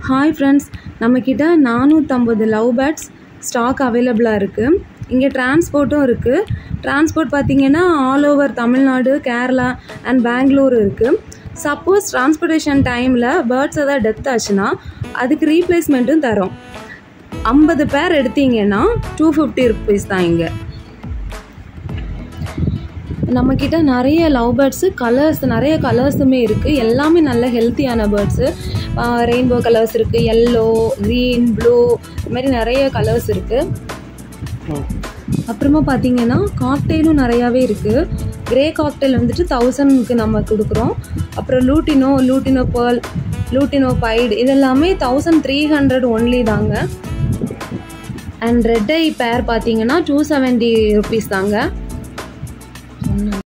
hi friends நம்மக்கிட்ட நானூற்றம்பது love birds stock அவைலபிளாக இருக்குது இங்கே டிரான்ஸ்போர்ட்டும் இருக்குது டிரான்ஸ்போர்ட் பார்த்தீங்கன்னா all over Tamil Nadu Kerala and Bangalore இருக்குது சப்போஸ் டிரான்ஸ்போர்ட்டேஷன் டைமில் பேர்ட்ஸ் எதாவது டெத் ஆச்சுன்னா அதுக்கு ரீப்ளேஸ்மெண்ட்டும் தரோம் ஐம்பது பேர் எடுத்தீங்கன்னா டூ ஃபிஃப்டி ருபீஸ் தான் இங்கே நம்மக்கிட்ட நிறைய லவ் பேர்ட்ஸு கலர்ஸ் நிறைய கலர்ஸுமே இருக்குது எல்லாமே நல்ல ஹெல்த்தியான பேர்ட்ஸு ரெயின்போ கலர்ஸ் இருக்குது எல்லோ க்ரீன் ப்ளூ இது மாதிரி நிறைய கலர்ஸ் இருக்குது அப்புறமா பார்த்தீங்கன்னா காக்டெயிலும் நிறையாவே இருக்குது கிரே காக்டெயில் வந்துட்டு தௌசண்ட்க்கு நம்ம கொடுக்குறோம் அப்புறம் lutino lutino pearl lutino pied இதெல்லாமே தௌசண்ட் த்ரீ ஹண்ட்ரட் ஒன்லி தாங்க அண்ட் ரெட் ஐ பேர் பார்த்தீங்கன்னா டூ செவன்ட்டி ருபீஸ் தாங்க